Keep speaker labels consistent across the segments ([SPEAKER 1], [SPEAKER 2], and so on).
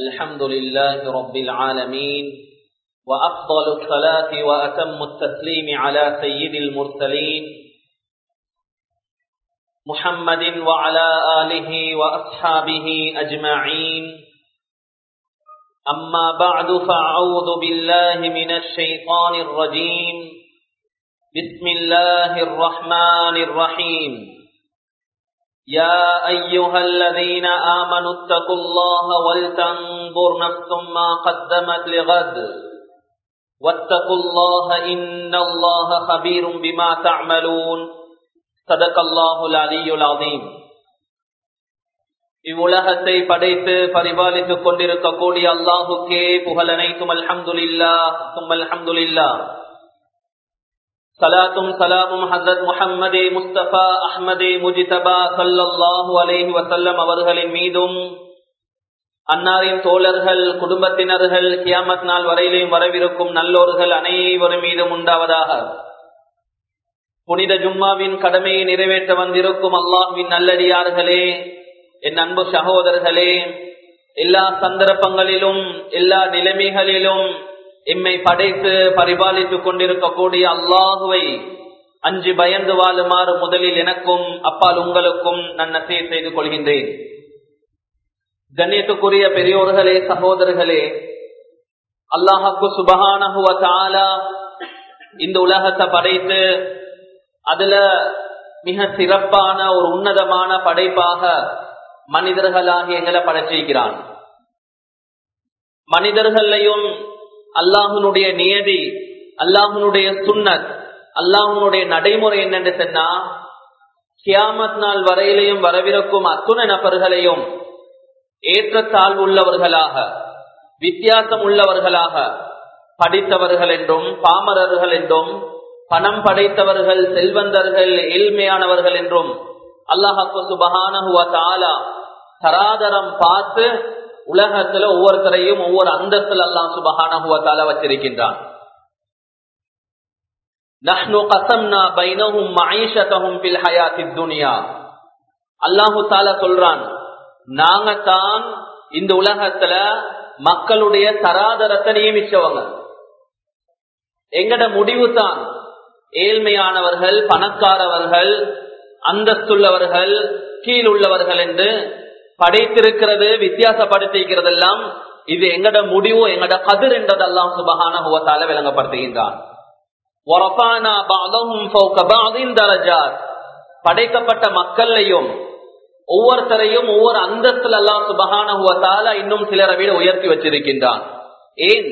[SPEAKER 1] الحمد لله رب العالمين وأفضل الصلاة وأتم التسليم على سيد المرسلين محمد وعلى آله وأصحابه أجمعين أما بعد فأعوذ بالله من الشيطان الرجيم بسم الله الرحمن الرحيم يا أيها الذين آمنوا اتقوا الله ولتنظر نفس ما قدمت لغد واتقوا الله إن الله خبير بما تعملون صدق الله العلي العظيم இவ்வுலகத்தை படைத்து பரிபாலித்துக் கொண்டிருக்கக்கூடிய அல்லாஹுக்கே புகழனைத்தும் அல்ஹம்துலில்லா தும் அல்ஹம்துலில்லா சலாத்தும் சலாமும் ஹசரத் முஹம்மதே முஸ்தபா அஹ்மதே முஜிதபா சல்லல்லாஹு அலேஹி வசல்லம் அவர்களின் மீதும் அன்னாரின் தோழர்கள் குடும்பத்தினர்கள் கியாமத் நாள் வரையிலும் வரவிருக்கும் நல்லோர்கள் அனைவரும் மீதும் உண்டாவதாக புனித ஜும்மாவின் கடமையை நிறைவேற்ற வந்திருக்கும் அல்லாஹ்வின் நல்லடியார்களே என் அன்பு சகோதரர்களே எல்லா சந்தர்ப்பங்களிலும் எல்லா நிலைமைகளிலும் எம்மை படைத்து பரிபாலித்துக் கொண்டிருக்கக்கூடிய அல்லாஹுவை அஞ்சு பயந்து வாழுமாறு முதலில் எனக்கும் அப்பால் உங்களுக்கும் நான் நசையை செய்து கொள்கின்றேன் கண்ணியத்துக்குரிய பெரியோர்களே சகோதரர்களே அல்லாஹாக்கு சுபகானகுவ தாலா இந்த உலகத்தை படைத்து அதுல மிக சிறப்பான ஒரு உன்னதமான படைப்பாக மனிதர்களாகி எங்களை படைச்சிருக்கிறான் மனிதர்களையும் அல்லாஹனுடைய நியதி அல்லாஹனுடைய சுன்னத் அல்லாஹனுடைய நடைமுறை என்னென்று சொன்னா கியாமத் நாள் வரையிலையும் வரவிருக்கும் அத்துணை நபர்களையும் ஏற்றத்தாழ்வு உள்ளவர்களாக வித்தியாசம் உள்ளவர்களாக படித்தவர்கள் என்றும் பாமரர்கள் என்றும் பணம் படைத்தவர்கள் செல்வந்தர்கள் ஏழ்மையானவர்கள் என்றும் அல்லாஹாக்கு சுபகான தராதரம் பார்த்து உலகத்துல ஒவ்வொருத்தரையும் ஒவ்வொரு அந்தஸ்தில் அல்லாஹ் சுபகான வச்சிருக்கின்றான் அல்லாஹு தாலா சொல்றான் நாங்க தான் இந்த உலகத்துல மக்களுடைய தராதரத்தை நியமிச்சவங்க எங்கட முடிவு தான் ஏழ்மையானவர்கள் பணக்காரவர்கள் அந்தஸ்துள்ளவர்கள் கீழ் உள்ளவர்கள் என்று படைத்திருக்கிறது வித்தியாசப்படுத்திக்கிறது எல்லாம் இது எங்கட முடிவு எங்கட கதிர் என்றதெல்லாம் சுபகான ஹுவத்தால விளங்கப்படுத்துகின்றான் படைக்கப்பட்ட மக்களையும் ஒவ்வொருத்தரையும் ஒவ்வொரு அந்தஸ்துல எல்லாம் சுபகான ஹுவத்தால இன்னும் சிலரை விட உயர்த்தி வச்சிருக்கின்றான் ஏன்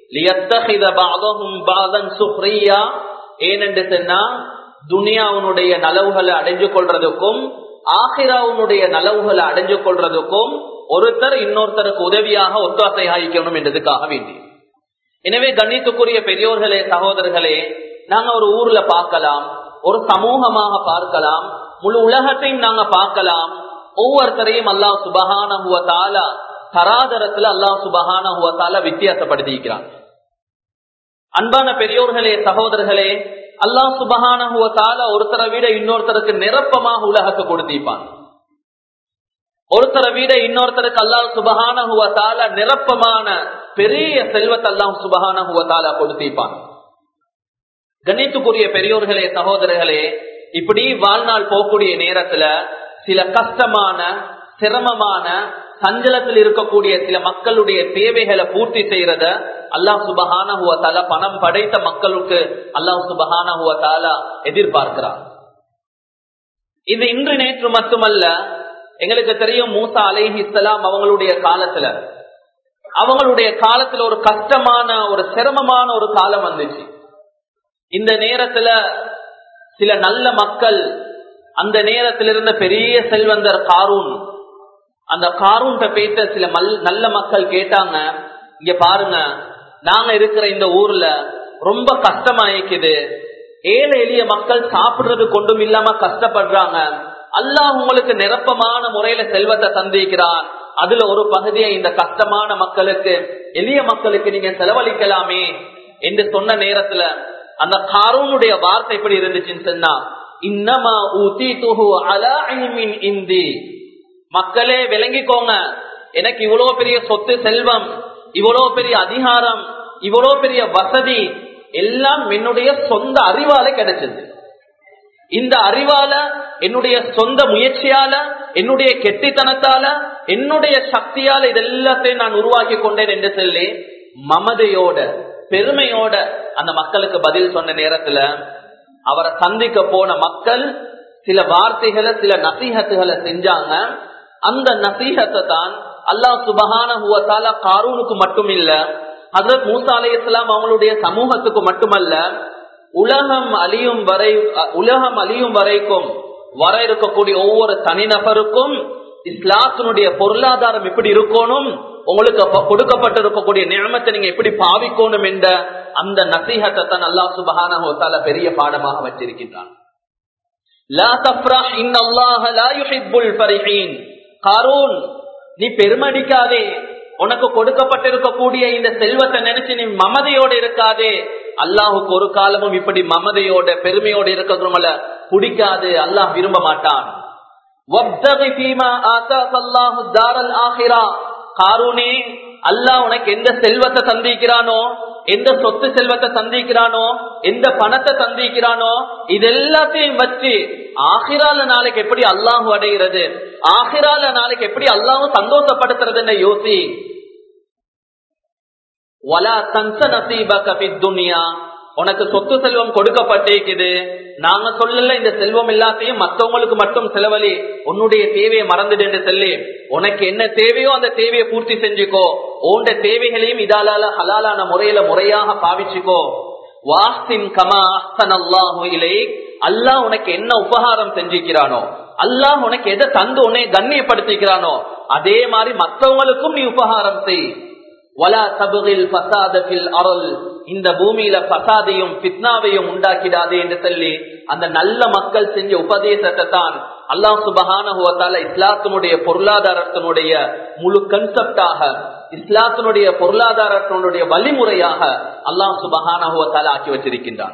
[SPEAKER 1] ஏனென்று சொன்னா துனியாவுடைய நலவுகளை அடைஞ்சு கொள்றதுக்கும் ஆஹிராவுடைய நலவுகளை அடைஞ்சு கொள்றதுக்கும் ஒருத்தர் இன்னொருத்தருக்கு உதவியாக ஒத்தாசை ஆகிக்கணும் என்றதுக்காக வேண்டி எனவே கண்ணித்துக்குரிய பெரியோர்களே சகோதரர்களே நாங்க ஒரு ஊர்ல பார்க்கலாம் ஒரு சமூகமாக பார்க்கலாம் முழு உலகத்தையும் நாங்க பார்க்கலாம் ஒவ்வொருத்தரையும் அல்லாஹ் சுபகான ஹுவத்தால தராதரத்துல அல்லாஹ் சுபகான ஹுவத்தால வித்தியாசப்படுத்திக்கிறான் அன்பான பெரியோர்களே சகோதரர்களே அல்லாஹ் சுபகான ஒருத்தரை விட இன்னொருத்தருக்கு நிரப்பமாக உலகத்தை கொடுத்திருப்பான் ஒருத்தரை விட இன்னொருத்தருக்கு அல்லாஹ் சுபகான நிரப்பமான பெரிய செல்வத்தை அல்லாஹ் சுபகான கொடுத்திருப்பான் கணித்துக்குரிய பெரியோர்களே சகோதரர்களே இப்படி வாழ்நாள் போகக்கூடிய நேரத்துல சில கஷ்டமான சிரமமான சஞ்சலத்தில் இருக்கக்கூடிய சில மக்களுடைய தேவைகளை பூர்த்தி செய்யறத அல்லாஹ் சுபஹான பணம் படைத்த மக்களுக்கு அல்லாஹ் சுபஹான எதிர்பார்க்கிறார் இது இன்று நேற்று மட்டுமல்ல எங்களுக்கு தெரியும் மூசா அலைஹி இஸ்லாம் அவங்களுடைய காலத்துல அவங்களுடைய காலத்துல ஒரு கஷ்டமான ஒரு சிரமமான ஒரு காலம் வந்துச்சு இந்த நேரத்துல சில நல்ல மக்கள் அந்த நேரத்தில் இருந்த பெரிய செல்வந்தர் காரூன் அந்த காரூன் பேச சில நல்ல மக்கள் கேட்டாங்க இங்க பாருங்க நாங்க இருக்கிற இந்த ஊர்ல ரொம்ப கஷ்டமா இருக்குது ஏழை எளிய மக்கள் சாப்பிடுறது கொண்டும் இல்லாம கஷ்டப்படுறாங்க அல்லாஹ் உங்களுக்கு நிரப்பமான முறையில செல்வத்தை தந்திருக்கிறான் அதுல ஒரு பகுதியை இந்த கஷ்டமான மக்களுக்கு எளிய மக்களுக்கு நீங்க செலவழிக்கலாமே என்று சொன்ன நேரத்துல அந்த காரூனுடைய வார்த்தை எப்படி இருந்துச்சுன்னு சொன்னா இன்னமா ஊத்தி துஹு அலா இல்மின் இந்தி மக்களே விளங்கிக்கோங்க எனக்கு இவ்வளவு பெரிய சொத்து செல்வம் இவ்வளவு பெரிய அதிகாரம் இவ்வளவு பெரிய வசதி எல்லாம் என்னுடைய சொந்த அறிவால கிடைச்சது இந்த அறிவால என்னுடைய சொந்த முயற்சியால என்னுடைய கெட்டித்தனத்தால என்னுடைய சக்தியால இதெல்லாத்தையும் நான் உருவாக்கி கொண்டேன் என்று சொல்லி மமதையோட பெருமையோட அந்த மக்களுக்கு பதில் சொன்ன நேரத்துல அவரை சந்திக்க போன மக்கள் சில வார்த்தைகளை சில நசீகத்துகளை செஞ்சாங்க அந்த நசீகத்தை தான் அல்லாஹ் சுபகான காரூனுக்கு மட்டும் இல்ல ஹசரத் மூசா அலை இஸ்லாம் அவங்களுடைய சமூகத்துக்கு மட்டுமல்ல உலகம் அழியும் வரை உலகம் அழியும் வரைக்கும் வர இருக்கக்கூடிய ஒவ்வொரு தனிநபருக்கும் இஸ்லாத்தினுடைய பொருளாதாரம் எப்படி இருக்கணும் உங்களுக்கு கொடுக்கப்பட்டிருக்கக்கூடிய நியமத்தை நீங்க எப்படி பாவிக்கணும் என்ற அந்த நசீகத்தை தான் அல்லாஹ் சுபகான பெரிய பாடமாக வச்சிருக்கின்றான் நீ பெருமடிக்காதே உனக்கு கொடுக்கப்பட்டிருக்கக்கூடிய இந்த செல்வத்தை நினைச்சு நீ மமதையோட இருக்காதே அல்லாஹுக்கு ஒரு காலமும் இப்படி மமதையோட பெருமையோட இருக்கிறவங்கள பிடிக்காது அல்லாஹ் விரும்ப மாட்டான் காரூனே அல்லாஹ் உனக்கு எந்த செல்வத்தை சந்திக்கிறானோ எந்த சொத்து செல்வத்தை சந்திக்கிறானோ எந்த பணத்தை சந்திக்கிறானோ இது எல்லாத்தையும் வச்சு ஆகிரால நாளைக்கு எப்படி அல்லாஹு அடைகிறது ஆகிரால நாளைக்கு எப்படி அல்லாஹும் சந்தோஷப்படுத்துறதுன்னு யோசி வலா தன்ச நசீபக துனியா உனக்கு சொத்து செல்வம் கொடுக்கப்பட்டிருக்குது நாங்க சொல்லல இந்த செல்வம் எல்லாத்தையும் மத்தவங்களுக்கு மட்டும் செலவழி உன்னுடைய தேவையை மறந்துட்டு சொல்லி உனக்கு என்ன தேவையோ அந்த தேவையை பூர்த்தி செஞ்சுக்கோ உண்ட தேவைகளையும் இதாலால ஹலாலான முறையில முறையாக பாவிச்சுக்கோ வாஸ்தின் கமா அஸ்தன் அல்லாஹு இலை அல்லாஹ் உனக்கு என்ன உபகாரம் செஞ்சிருக்கிறானோ அல்லாஹ் உனக்கு எதை தந்து உன்னை கண்ணியப்படுத்திக்கிறானோ அதே மாதிரி மற்றவங்களுக்கும் நீ உபகாரம் செய் வலா தபுகில் பசாதத்தில் அருள் இந்த பூமியில பசாதையும் பித்னாவையும் உண்டாக்கிடாதே என்று சொல்லி அந்த நல்ல மக்கள் செஞ்ச உபதேசத்தை தான் அல்லாஹ் சுபகான இஸ்லாத்தினுடைய பொருளாதாரத்தினுடைய முழு கன்செப்டாக இஸ்லாத்தினுடைய பொருளாதாரத்தினுடைய வழிமுறையாக அல்லாஹ் சுபகான ஆக்கி வச்சிருக்கின்றான்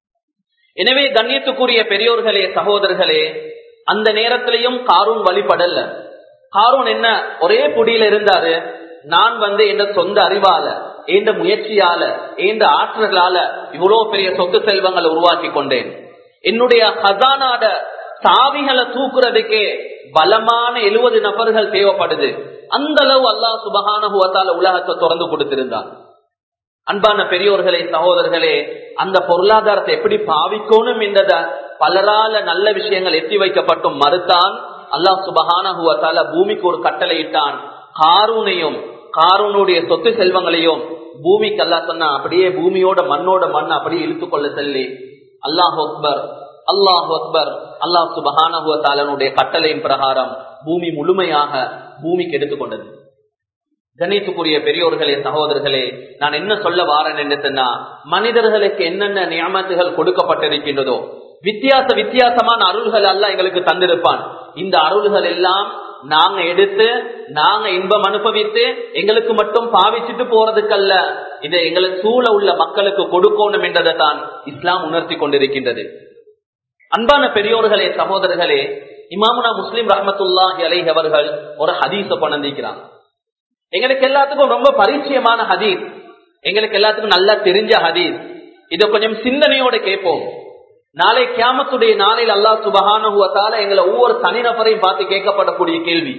[SPEAKER 1] எனவே கண்ணியத்துக்குரிய பெரியோர்களே சகோதரர்களே அந்த நேரத்திலையும் காரூன் வழிபடல காரூன் என்ன ஒரே புடியில இருந்தாரு நான் வந்து என்ற சொந்த அறிவால என்ற முயற்சியால என்ற ஆற்றலால இவ்வளவு பெரிய சொத்து செல்வங்களை உருவாக்கி கொண்டேன் என்னுடைய ஹசானாட சாவிகளை தூக்குறதுக்கே பலமான எழுபது நபர்கள் தேவைப்படுது அந்த அளவு அல்லாஹ் சுபகான உலகத்தை திறந்து கொடுத்திருந்தான் அன்பான பெரியோர்களே சகோதரர்களே அந்த பொருளாதாரத்தை எப்படி பாவிக்கணும் என்றத பலரால நல்ல விஷயங்கள் எத்தி வைக்கப்பட்டும் மறுத்தான் அல்லாஹ் சுபகான பூமிக்கு ஒரு கட்டளை இட்டான் காரூனையும் காரூனுடைய சொத்து செல்வங்களையும் பூமிக்கு அல்லா சொன்னா அப்படியே பூமியோட மண்ணோட மண் அப்படியே இழுத்துக்கொள்ள சொல்லி அல்லாஹ் அக்பர் அல்லாஹ் அக்பர் அல்லாஹ் சுபஹானுடைய கட்டளையின் பிரகாரம் பூமி முழுமையாக பூமிக்கு எடுத்துக்கொண்டது கணித்துக்குரிய பெரியோர்களே சகோதரர்களே நான் என்ன சொல்ல வாரேன் என்று சொன்னா மனிதர்களுக்கு என்னென்ன நியமத்துகள் கொடுக்கப்பட்டிருக்கின்றதோ வித்தியாச வித்தியாசமான அருள்கள் அல்ல எங்களுக்கு தந்திருப்பான் இந்த அருள்கள் எல்லாம் நாங்க எடுத்து நாங்க இன்பம் அனுபவித்து எங்களுக்கு மட்டும் பாவிச்சுட்டு போறதுக்கல்ல இதை எங்களுக்கு சூழ உள்ள மக்களுக்கு கொடுக்கணும் என்றதை தான் இஸ்லாம் உணர்த்தி கொண்டிருக்கின்றது அன்பான பெரியோர்களே சகோதரர்களே இமாமுனா முஸ்லிம் ரஹமத்துல்லாஹி அலை அவர்கள் ஒரு ஹதீஸ கொண்டிருக்கிறாங்க எங்களுக்கு எல்லாத்துக்கும் ரொம்ப பரிச்சயமான ஹதீஸ் எங்களுக்கு எல்லாத்துக்கும் நல்லா தெரிஞ்ச ஹதீஸ் இதை கொஞ்சம் சிந்தனையோட கேட்போம் நாளை கியாமத்துடைய நாளில் அல்லா சுபகானுவத்தால எங்களை ஒவ்வொரு தனிநபரையும் பார்த்து கேட்கப்படக்கூடிய கேள்வி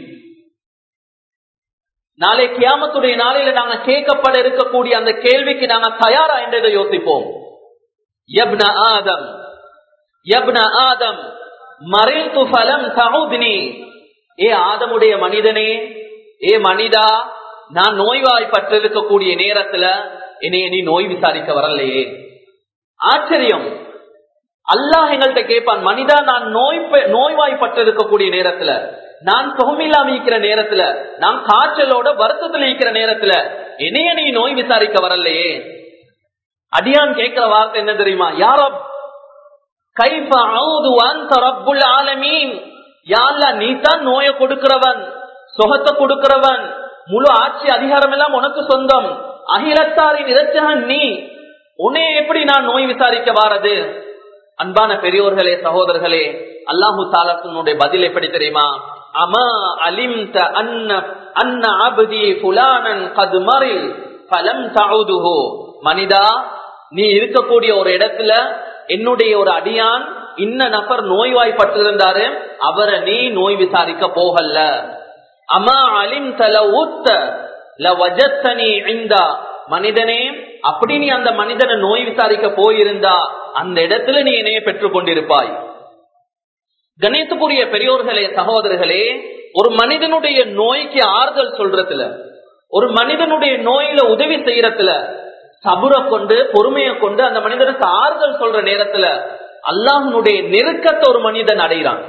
[SPEAKER 1] நாளை கியாமத்துடைய நாளில நாங்க கேட்கப்பட இருக்கக்கூடிய அந்த கேள்விக்கு நாங்க தயாரா என்றதை யோசிப்போம் யப்ன ஆதம் யப்ன ஆதம் மறைத்து பலம் சவுதினி ஏ ஆதமுடைய மனிதனே ஏ மனிதா நான் நோய்வாய்ப்பட்டிருக்கக்கூடிய நேரத்துல என்னைய நீ நோய் விசாரிக்க வரலையே ஆச்சரியம் அல்லாஹ் எங்கள்கிட்ட கேட்பான் மனிதா நான் நோய் நோய்வாய்ப்பட்டிருக்கக்கூடிய நேரத்துல நான் சுகமில்லாம இருக்கிற நேரத்துல நான் காய்ச்சலோட வருத்தத்துல இருக்கிற நேரத்துல என்னைய நீ நோய் விசாரிக்க வரலையே அடியான் கேட்கிற வார்த்தை என்ன தெரியுமா யாரோ கைஃப அவுது அன்த ரப்புல் ஆலமீன் யாழ்லா நீ தான் நோயை கொடுக்கிறவன் சுகத்தை கொடுக்கிறவன் முழு ஆட்சி அதிகாரம் எல்லாம் உனக்கு சொந்தம் அகிலத்தாரின் இரட்சகன் நீ உன்னை எப்படி நான் நோய் விசாரிக்க வாரது அன்பான பெரியோர்களே சகோதரர்களே அல்லாஹு தாலத்தினுடைய பதில் எப்படி தெரியுமா அமா அலிம் அன்ன அன்ன அபதி புலானன் கது மறில் பலம் தவுதுஹோ மனிதா நீ இருக்கக்கூடிய ஒரு இடத்துல என்னுடைய ஒரு அடியான் இன்ன நபர் நோய்வாய்ப்பட்டிருந்தாரு அவரை நீ நோய் விசாரிக்க போகல அமா அலிம் தல ஊத்த இந்தா மனிதனே அப்படி நீ அந்த மனிதனை நோய் விசாரிக்க போயிருந்தா அந்த இடத்துல நீ என்னைய பெற்றுக் கொண்டிருப்பாய் கணேசபுரிய பெரியோர்களே சகோதரர்களே ஒரு மனிதனுடைய நோய்க்கு ஆறுதல் சொல்றதுல ஒரு மனிதனுடைய நோயில உதவி செய்யறதுல சபுர கொண்டு பொறுமையை கொண்டு அந்த மனிதனுக்கு ஆறுதல் சொல்ற நேரத்துல அல்லாஹனுடைய நெருக்கத்தை ஒரு மனிதன் அடைகிறான்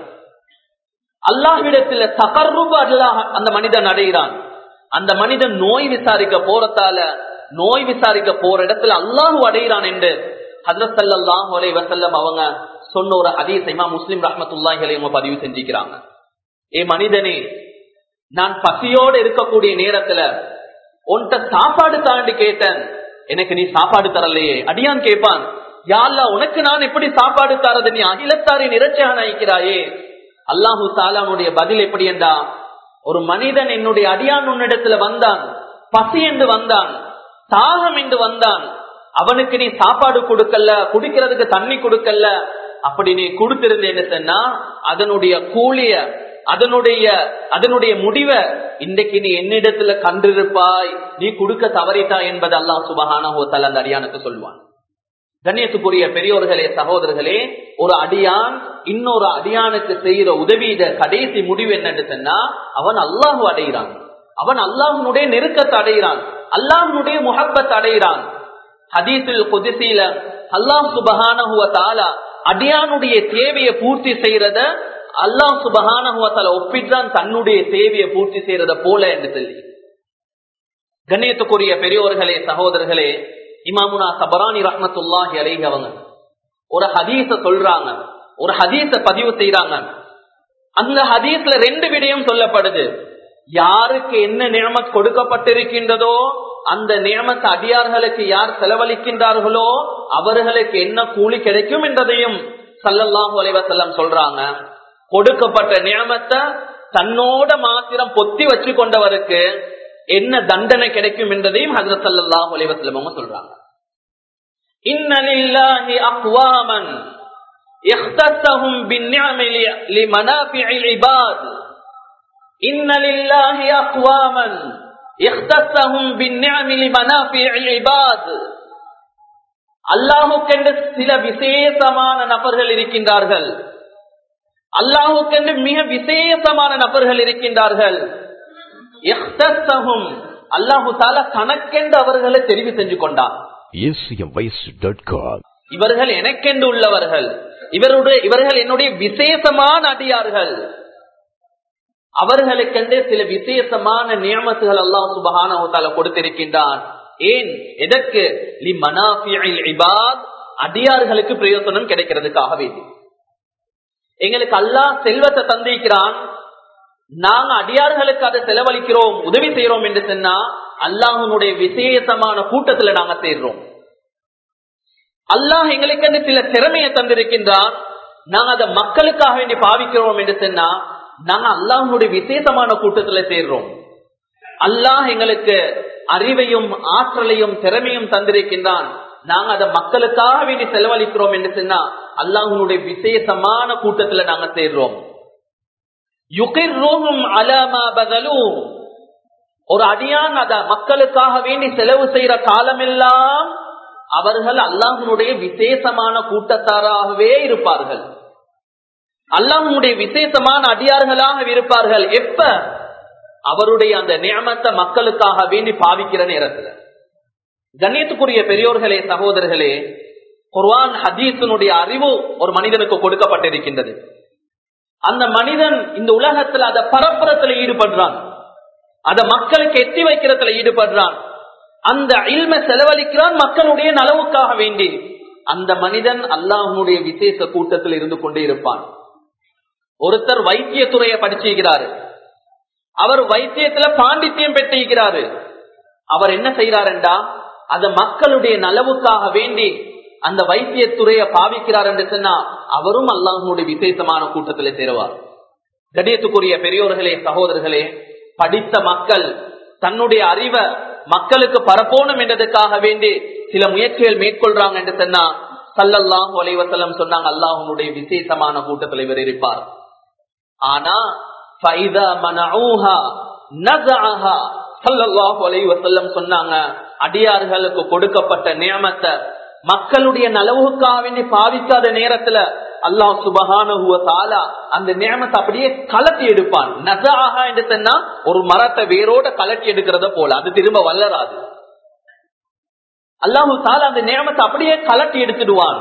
[SPEAKER 1] அல்லாஹ்விடத்துல தகர்ருபு அல்லாஹ் அந்த மனிதன் அடைகிறான் அந்த மனிதன் நோய் விசாரிக்க போறதால நோய் விசாரிக்க போற இடத்துல அல்லாஹு அடைகிறான் என்று ஹசரத் சல்லாஹூ அலை வசல்லம் அவங்க சொன்ன ஒரு ஹதீஸ் இமா முஸ்லிம் ரஹமத்துல்லாஹி அவங்க பதிவு செஞ்சுக்கிறாங்க ஏ மனிதனே நான் பசியோடு இருக்கக்கூடிய நேரத்துல உன்கிட்ட சாப்பாடு தாண்டி கேட்டேன் எனக்கு நீ சாப்பாடு தரலையே அடியான் கேட்பான் யாழ்லா உனக்கு நான் எப்படி சாப்பாடு தரது நீ அகிலத்தாரின் இறைச்சியாக நினைக்கிறாயே அல்லாஹு தாலானுடைய பதில் எப்படி என்றா ஒரு மனிதன் என்னுடைய அடியான் உன்னிடத்துல வந்தான் பசி என்று வந்தான் தாகம் என்று வந்தான் அவனுக்கு நீ சாப்பாடு கொடுக்கல குடிக்கிறதுக்கு தண்ணி கொடுக்கல அப்படி நீ கொடுத்திருந்தேன்னு சொன்னா அதனுடைய கூலிய அதனுடைய அதனுடைய முடிவை இன்றைக்கு நீ என்னிடத்துல கண்டிருப்பாய் நீ கொடுக்க தவறிட்டா என்பது அல்லாஹ் சுபஹான ஹோத்தல் அந்த அடியானுக்கு சொல்வான் கண்ணியத்துக்குரிய பெரியோர்களே சகோதரர்களே ஒரு அடியான் இன்னொரு அடியானுக்கு செய்யற உதவியிட கடைசி முடிவு என்னன்னு சொன்னா அவன் அல்லாஹு அடைகிறான் அவன் அல்லாஹனுடைய நெருக்கத்தை அடைகிறான் அல்லாஹனுடைய முகப்பத்தை அடைகிறான் ஹதீசில் குதிசில அல்லாஹ் சுபஹான அடியானுடைய தேவையை பூர்த்தி செய்யறத அல்லாஹ் சுபஹான ஒப்பிட்டான் தன்னுடைய தேவையை பூர்த்தி செய்யறத போல என்று சொல்லி கண்ணியத்துக்குரிய பெரியோர்களே சகோதரர்களே இமாமுனா சபரானி ரஹமத்துல்லாஹி அலைஹி அவங்க ஒரு ஹதீஸ சொல்றாங்க ஒரு ஹதீஸ பதிவு செய்யறாங்க அந்த ஹதீஸ்ல ரெண்டு விடயம் சொல்லப்படுது யாருக்கு என்ன நியமத் கொடுக்கப்பட்டிருக்கின்றதோ அந்த நியமத்து அடியார்களுக்கு யார் செலவழிக்கின்றார்களோ அவர்களுக்கு என்ன கூலி கிடைக்கும் என்றதையும் சல்லல்லாஹு அலைவசல்லம் சொல்றாங்க கொடுக்கப்பட்ட நியமத்தை தன்னோட மாத்திரம் பொத்தி வச்சு கொண்டவருக்கு என்ன தண்டனை கிடைக்கும் என்றதையும் ஹசரத் சல்லாஹ் அலைவசலம் சொல்றாங்க இன்னலில்லாஹி அக்வாமன் اختصهم بالنعم لمنافع العباد إن لله أقواما اختصهم بالنعم لمنافع العباد அல்லாஹுக்கென்று சில விசேஷமான நபர்கள் இருக்கின்றார்கள் அல்லாஹுக்கென்று மிக விசேஷமான நபர்கள் இருக்கின்றார்கள் அல்லாஹு தாலா தனக்கென்று அவர்களை தெரிவு செஞ்சு கொண்டார் இவர்கள் எனக்கென்று உள்ளவர்கள் இவருடைய இவர்கள் என்னுடைய விசேஷமான அடியார்கள் அவர்களுக்கென்று சில விசேஷமான நியமத்துகள் அல்லாஹ் சுபகான கொடுத்திருக்கின்றான் ஏன் எதற்கு அடியார்களுக்கு பிரயோசனம் கிடைக்கிறதுக்காக வேண்டி எங்களுக்கு அல்லாஹ் செல்வத்தை தந்திருக்கிறான் நாங்க அடியார்களுக்கு அதை செலவழிக்கிறோம் உதவி செய்யறோம் என்று சொன்னா அல்லாஹனுடைய விசேஷமான கூட்டத்துல நாங்க சேர்றோம் அல்லாஹ் எங்களுக்கு சில திறமையை தந்திருக்கின்றான் நாங்க அதை மக்களுக்காக வேண்டி பாவிக்கிறோம் என்று சொன்னா நாங்க அல்லாஹனுடைய விசேஷமான கூட்டத்துல சேர்றோம் அல்லாஹ் எங்களுக்கு அறிவையும் ஆற்றலையும் திறமையும் தந்திருக்கின்றான் நாங்க அதை மக்களுக்காக வேண்டி செலவழிக்கிறோம் என்று சொன்னா அல்லாஹனுடைய விசேஷமான கூட்டத்துல நாங்க சேர்றோம் ஒரு அடியான் அத மக்களுக்காக வேண்டி செலவு செய்யற காலமெல்லாம் அவர்கள் அல்லாஹனுடைய விசேஷமான கூட்டத்தாராகவே இருப்பார்கள் அல்லாஹனுடைய விசேஷமான அடியார்களாக இருப்பார்கள் எப்ப அவருடைய அந்த நியமத்தை மக்களுக்காக வேண்டி பாவிக்கிற நேரத்துல கண்ணியத்துக்குரிய பெரியோர்களே சகோதரர்களே குர்வான் ஹதீசனுடைய அறிவு ஒரு மனிதனுக்கு கொடுக்கப்பட்டிருக்கின்றது அந்த மனிதன் இந்த உலகத்துல அத பரப்புறத்துல ஈடுபடுறான் அத மக்களுக்கு எத்தி வைக்கிறதுல ஈடுபடுறான் அந்த இல்ம செலவழிக்கிறான் மக்களுடைய நலவுக்காக வேண்டி அந்த மனிதன் அல்லாஹனுடைய விசேஷ கூட்டத்தில் இருந்து கொண்டே இருப்பான் ஒருத்தர் வைத்தியத்துறையை படிச்சிருக்கிறாரு அவர் வைத்தியத்துல பாண்டித்யம் பெற்றிருக்கிறாரு அவர் என்ன செய்யறாருண்டா அந்த மக்களுடைய நலவுக்காக வேண்டி அந்த வைத்தியத்துறையை பாவிக்கிறார் என்று சொன்னா அவரும் அல்லாஹனுடைய விசேஷமான கூட்டத்தில் சேருவார் கடியத்துக்குரிய பெரியோர்களே சகோதரர்களே படித்த மக்கள் தன்னுடைய அறிவை மக்களுக்கு பரப்போணும் என்றதுக்காக வேண்டி சில முயற்சிகள் மேற்கொள்றாங்க என்று சொன்னா சல்லல்லாஹு அலைவசல்லம் சொன்னாங்க அல்லாஹனுடைய விசேஷமான கூட்டத்தில் இவர் இருப்பார் ஆனா சொன்னாங்க அடியார்களுக்கு கொடுக்கப்பட்ட நியமத்தை மக்களுடைய நலவுக்காக பாவிக்காத நேரத்துல அல்லாஹ் சுபகான அந்த நியமத்தை அப்படியே கலட்டி எடுப்பான் நசாக என்று சொன்னா ஒரு மரத்தை வேரோட கலட்டி எடுக்கிறத போல அது திரும்ப வளராது அல்லாஹு தாலா அந்த நியமத்தை அப்படியே கலட்டி எடுத்துடுவான்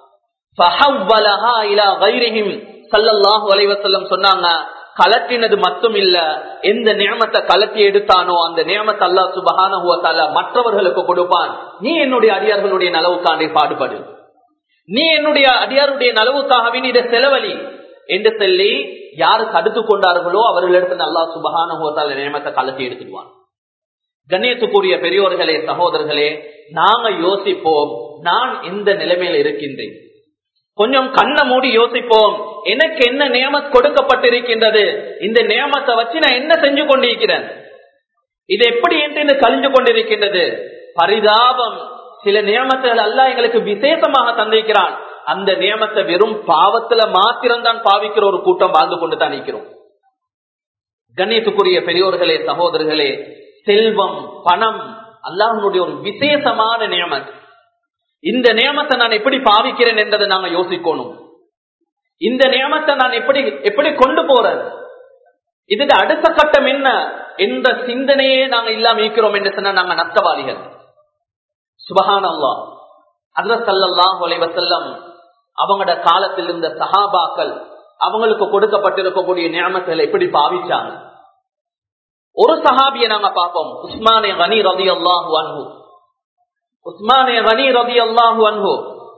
[SPEAKER 1] சொன்னாங்க கலட்டினது மட்டும் இல்ல எந்த நியமத்தை கலட்டி எடுத்தானோ அந்த நியமத்தை அல்லா சுபகான மற்றவர்களுக்கு கொடுப்பான் நீ என்னுடைய அடியார்களுடைய நலவுக்காண்டே பாடுபடு நீ என்னுடைய அடியாருடைய நலவுக்காகவே நீ இதை செலவழி என்று சொல்லி யாரு தடுத்து கொண்டார்களோ அவர்களிடத்தில் அல்லா சுபகான நியமத்தை கலட்டி எடுத்துடுவான் கண்ணியத்துக்குரிய பெரியோர்களே சகோதரர்களே நாங்க யோசிப்போம் நான் எந்த நிலைமையில இருக்கின்றேன் கொஞ்சம் கண்ணை மூடி யோசிப்போம் எனக்கு என்ன நியமத் கொடுக்கப்பட்டிருக்கின்றது இந்த நியமத்தை வச்சு நான் என்ன செஞ்சு கொண்டிருக்கிறேன் இது எப்படி என்று கழிஞ்சு கொண்டிருக்கின்றது பரிதாபம் சில நியமத்துகள் அல்ல எங்களுக்கு விசேஷமாக தந்திருக்கிறான் அந்த நியமத்தை வெறும் பாவத்துல மாத்திரம்தான் பாவிக்கிற ஒரு கூட்டம் வாழ்ந்து கொண்டு தான் நிற்கிறோம் கண்ணியத்துக்குரிய பெரியோர்களே சகோதரர்களே செல்வம் பணம் அல்லாஹனுடைய ஒரு விசேஷமான நியமத் இந்த நியமத்தை நான் எப்படி பாவிக்கிறேன் என்றதை நாங்க யோசிக்கணும் இந்த நியமத்தை நான் எப்படி எப்படி கொண்டு போறேன் இதுக்கு அடுத்த கட்டம் என்ன என்ற சிந்தனையே நாங்க இல்லாம இருக்கிறோம் என்று சொன்னா நாங்க நஷ்டவாதிகள் சுபஹான் அல்லா அதரசல்லாஹ் வலைவசல்லம் அவங்களோட காலத்தில் இருந்த சஹாபாக்கள் அவங்களுக்கு கொடுக்கப்பட்டிருக்கக்கூடிய நியமத்தில் எப்படி பாவிச்சாங்க ஒரு சஹாபியை நாங்க பார்ப்போம் உஸ்மானே கனி ரதி அல்லாஹு அன்ஹு உஸ்மானே கனி ரதி அல்லாஹு அன்ஹு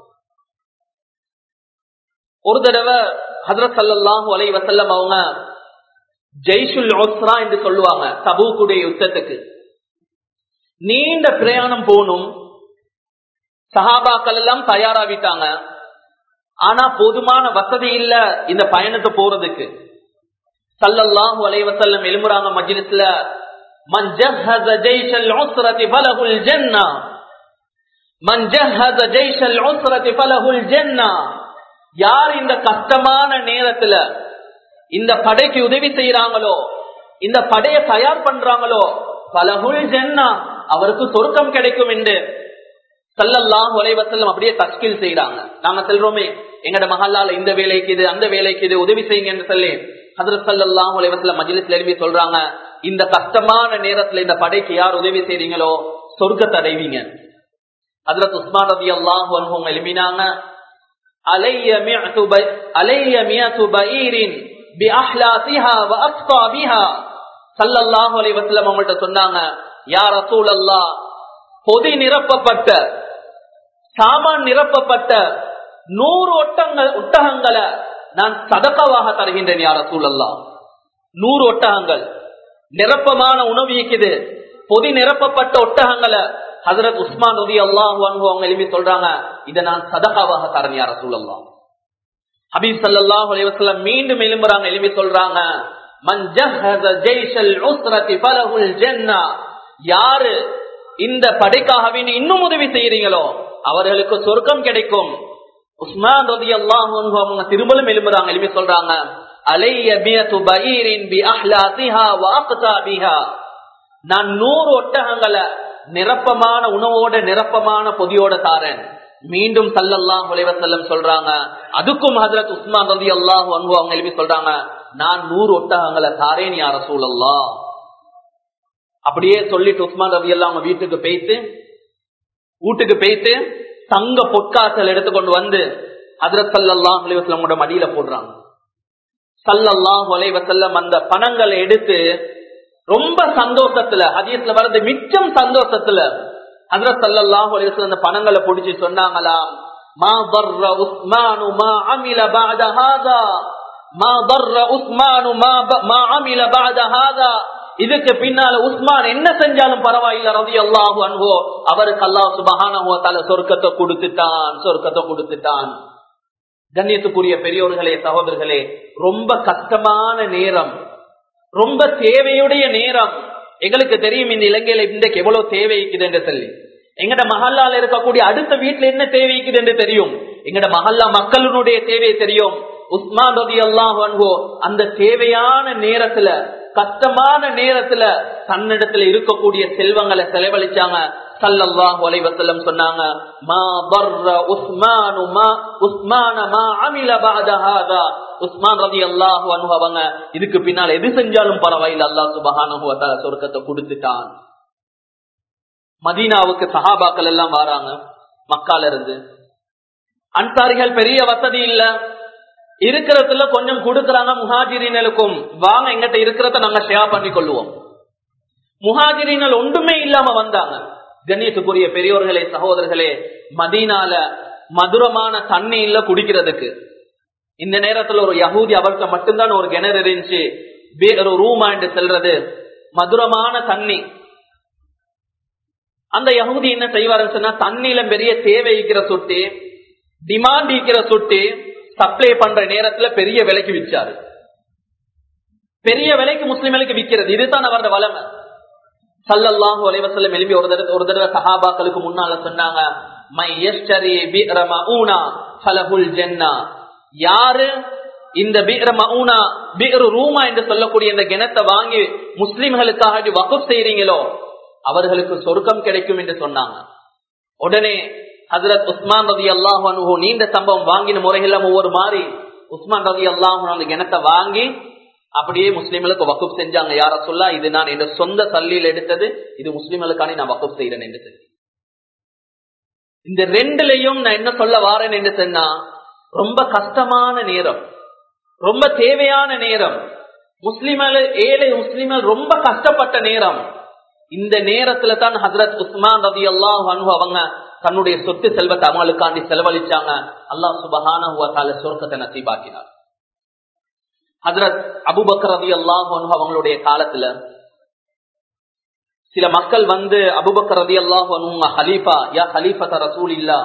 [SPEAKER 1] ஒரு தடவை ஹதரத் சல்லாஹூ அலை வசல்லம் அவங்க ஜெய்ஷுல் ஓஸ்ரா என்று சொல்லுவாங்க தபூக்குடைய யுத்தத்துக்கு நீண்ட பிரயாணம் போகணும் சஹாபாக்கள் எல்லாம் தயாராவிட்டாங்க ஆனா போதுமான வசதி இல்ல இந்த பயணத்தை போறதுக்கு சல்லல்லாஹு அலைவசல்லம் எழுமுறாங்க மஜ்லிஸ்ல மன் ஜஹஸ ஜெய்ஷல் உஸ்ரதி ஃபலஹுல் ஜன்னah மன் ஜஹஸ ஜெய்ஷல் உஸ்ரதி ஃபலஹுல் ஜன்னah யார் இந்த கஷ்டமான நேரத்துல இந்த படைக்கு உதவி செய்யறாங்களோ இந்த படையை தயார் பண்றாங்களோ பலகுல் ஜன்னா அவருக்கு சொர்க்கம் கிடைக்கும் என்று சல்லல்லாம் உலைவசல்லம் அப்படியே தஸ்கில் செய்யறாங்க நாங்க செல்றோமே எங்கட மஹல்லால இந்த வேலைக்கு இது அந்த வேலைக்கு இது உதவி செய்யுங்க என்று சொல்லி ஹதரத் சல்லாஹ் உலைவசல்லம் மஜிலிஸ்ல எழுப்பி சொல்றாங்க இந்த கஷ்டமான நேரத்துல இந்த படைக்கு யார் உதவி செய்றீங்களோ சொர்க்கத்தை அடைவீங்க ஹதரத் உஸ்மான் ரதி அல்லாஹ் அவங்க எழுப்பினாங்க அலைய மியத்து பை- அலைய மியத்து பஈரின் பிஅஹ்லாசிஹா வஅக்ஸாபிஹா ஸல்லல்லாஹு அலைஹி வஸல்லம் அவங்கள்ட்ட சொன்னாங்க யா ரசூலல்லாஹ் பொதி நிரப்பப்பட்ட சாமான் நிரப்பப்பட்ட நூறு ஒட்டங்கள் ஒட்டகங்களை நான் சதகவாக தருகின்றேன் யார சூழல்லா நூறு ஒட்டகங்கள் நிரப்பமான உணவு இருக்குது பொதி நிரப்பப்பட்ட ஒட்டகங்களை ஹசரத் உஸ்மான் ரதி அல்லாஹ் அவங்க எழுப்பி சொல்றாங்க இதை நான் சதகாவாக தரேன் யார சூழல்லா ஹபீப் ஸல்லல்லாஹு அலைஹி வஸல்லம் மீண்டும் எழும்புறாங்க எழுப்பி சொல்றாங்க மன் ஜஹஸ ஜெய்ஷல் உஸ்ரதி ஃபலஹுல் ஜன்னah யாரு இந்த படைக்காக இன்னும் உதவி செய்யறீங்களோ அவர்களுக்கு சொர்க்கம் கிடைக்கும் உஸ்மான் ரதி அல்லாஹ் அவங்க திரும்பலும் எழும்புறாங்க எழுப்பி சொல்றாங்க அலைய பியத்து பஈரின் பி அஹ்லாசிஹா வ அக்தாபிஹா நான் நூறு ஒட்டகங்களை நிரப்பமான உணவோட நிரப்பமான பொதியோட தாரேன் மீண்டும் சல்லல்லாஹ் செல்லம் சொல்றாங்க அதுக்கும் ஹஜரத் உஸ்மான் ரதி அல்லாஹ் அவங்க எழுப்பி சொல்றாங்க நான் நூறு ஒட்டகங்களை தாரேன் யார சூழல்லா அப்படியே சொல்லிட்டு உஸ்மான் ரவி எல்லாம் அவங்க வீட்டுக்கு போயிட்டு வீட்டுக்கு போயிட்டு தங்க பொற்காசல் எடுத்துக்கொண்டு வந்து ஹதரத் சல்லாஹ் அலைவசல்லமோட மடியில போடுறாங்க சல்லல்லாஹ் அலைவசல்லம் அந்த பணங்களை எடுத்து ரொம்ப சந்தோஷத்துல ஹதீஸ்ல வர்றது மிச்சம் சந்தோஷத்துல ஹதரத் சல்லல்லாஹு அலைஹி வஸல்லம் அந்த பணங்களை பிடிச்சி சொன்னாங்களாம் மா ضر عثمان ما عمل بعد هذا ما ضر عثمان ما ب- ما عمل بعد هذا இதுக்கு பின்னால உஸ்மான் என்ன செஞ்சாலும் பரவாயில்ல ரவி அல்லாஹு அன்ஹோ அவருக்கு அல்லாஹ் சுபஹானஹு வ தஆலா சொர்க்கத்தை கொடுத்துட்டான் சொர்க்கத்தை கொடுத்துட்டான் கண்ணியத்துக்குரிய பெரியோர்களே சகோதரர்களே ரொம்ப கஷ்டமான நேரம் ரொம்ப தேவையுடைய நேரம் எங்களுக்கு தெரியும் இந்த இலங்கையில இன்றைக்கு எவ்வளவு தேவை இருக்குது என்று சொல்லி எங்கட மஹல்லால இருக்கக்கூடிய அடுத்த வீட்டுல என்ன தேவை இருக்குது என்று தெரியும் எங்கட மஹல்லா மக்களுடைய தேவை தெரியும் உஸ்மான் ரதி அல்லாஹ் அந்த தேவையான நேரத்துல கஷ்டமான நேரத்துல தன்னிடத்துல இருக்கக்கூடிய செல்வங்களை செலவழிச்சாங்க சல்லல்லாஹு அலைஹி வஸல்லம் சொன்னாங்க மா பர்ர உஸ்மானு மா உஸ்மான மா அமில பஅத ஹாதா உஸ்மான் ரலியல்லாஹு அன்ஹு அவங்க இதுக்கு பின்னால் எது செஞ்சாலும் பரவாயில்லை அல்லாஹ் சுப்ஹானஹு வ தஆலா சொர்க்கத்தை கொடுத்துட்டான் மதீனாவுக்கு சஹாபாக்கள் எல்லாம் வராங்க மக்கால இருந்து அன்சாரிகள் பெரிய வசதி இல்ல இருக்கிறதுல கொஞ்சம் கொடுக்கறாங்க முஹாஜிரினலுக்கும் வாங்க எங்கிட்ட இருக்கிறத நாங்க ஷேர் பண்ணி கொள்ளுவோம் முஹாஜிரினல் ஒன்றுமே இல்லாம வந்தாங்க கண்ணியத்துக்குரிய பெரியோர்களே சகோதரர்களே மதீனால மதுரமான தண்ணி இல்ல குடிக்கிறதுக்கு இந்த நேரத்துல ஒரு யகூதி அவர்கிட்ட மட்டும்தான் ஒரு கிணறு இருந்துச்சு வேற ரூமா என்று செல்றது மதுரமான தண்ணி அந்த யகுதி என்ன செய்வாருன்னு சொன்னா தண்ணியில பெரிய தேவை இருக்கிற சொட்டு டிமாண்ட் இருக்கிற சொட்டு சப்ளை பண்ற நேரத்துல பெரிய விலைக்கு விற்றாரு பெரிய விலைக்கு முஸ்லிம்களுக்கு விற்கிறது இதுதான் அவரோட வளமை சல்லல்லாஹு அலைவசல்லம் எழுப்பி ஒரு தடவை ஒரு தடவை சஹாபாக்களுக்கு முன்னால சொன்னாங்க மை யஷ்டரி பிஅர மஊனா ஃபலஹுல் ஜன்னா யாரு இந்த பிஅர மஊனா பிஅரு ரூமா என்று சொல்லக்கூடிய இந்த கிணத்தை வாங்கி முஸ்லிம்களுக்காக வகுப் செய்றீங்களோ அவர்களுக்கு சொர்க்கம் கிடைக்கும் என்று சொன்னாங்க உடனே ஹசரத் உஸ்மான் ரவி அல்லாஹு நீண்ட சம்பவம் வாங்கின முறைகள் ஒவ்வொரு மாறி உஸ்மான் ரவி அல்லாஹு அந்த கிணத்தை வாங்கி அப்படியே முஸ்லிம்களுக்கு வகுப் செஞ்சாங்க யார சொல்ல இது நான் என் சொந்த சல்லியில் எடுத்தது இது முஸ்லிம்களுக்கான நான் வகுப் செய்யறேன் என்று சொல்லி இந்த ரெண்டுலையும் நான் என்ன சொல்ல வாரேன் என்று சொன்னா ரொம்ப கஷ்டமான நேரம் ரொம்ப தேவையான நேரம் முஸ்லிமல் ஏழை முஸ்லிமல் ரொம்ப கஷ்டப்பட்ட நேரம் இந்த நேரத்துல தான் ஹசரத் உஸ்மான் ரவி அல்லாஹ் அவங்க தன்னுடைய சொத்து செல்வத்தை அவங்களுக்காண்டி செலவழிச்சாங்க அல்லாஹ் சுபஹான சொர்க்கத்தை நசீபாக்கினார் ஹசரத் அபுபக்கர் ரவி அல்லாஹ் அவங்களுடைய காலத்துல சில மக்கள் வந்து அபுபக்கர் ரவி அல்லாஹ் ஹலீஃபா யா ஹலீஃபத ரசூல் இல்லா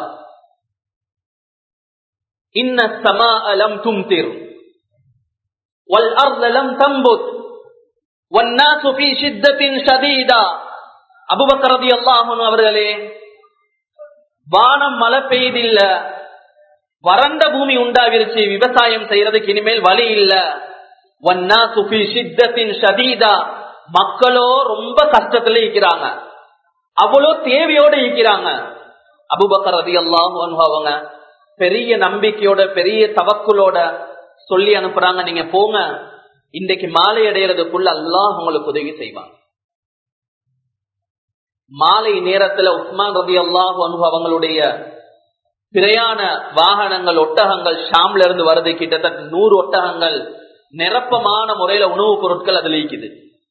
[SPEAKER 1] இன்ன சமா லம் தும்திர் வல் அர்ல லம் தம்புத் والناس في شدة شديدة அபுபக்கர் ரதி அல்லாஹன் அவர்களே வானம் மழை பெய்தில்ல வறண்ட பூமி உண்டாகிருச்சு விவசாயம் செய்யறதுக்கு இனிமேல் வழி இல்ல மக்களோ ரொம்ப கஷ்டத்துல இருக்கிறாங்க அவ்வளோ தேவையோட இருக்கிறாங்க அபுபக்கர் ரதி அல்லாஹ் அவங்க பெரிய நம்பிக்கையோட பெரிய தவக்குலோட சொல்லி அனுப்புறாங்க நீங்க போங்க இன்றைக்கு மாலை அடைகிறதுக்குள்ள அல்லாஹ் உங்களுக்கு உதவி செய்வாங்க மாலை நேரத்துல உஸ்மான் ரதி அல்லாஹ் அவங்களுடைய பிரயாண வாகனங்கள் ஒட்டகங்கள் ஷாம்ல இருந்து வருது கிட்டத்தட்ட நூறு ஒட்டகங்கள் நிரப்பமான முறையில உணவுப் பொருட்கள் அதுல இருக்குது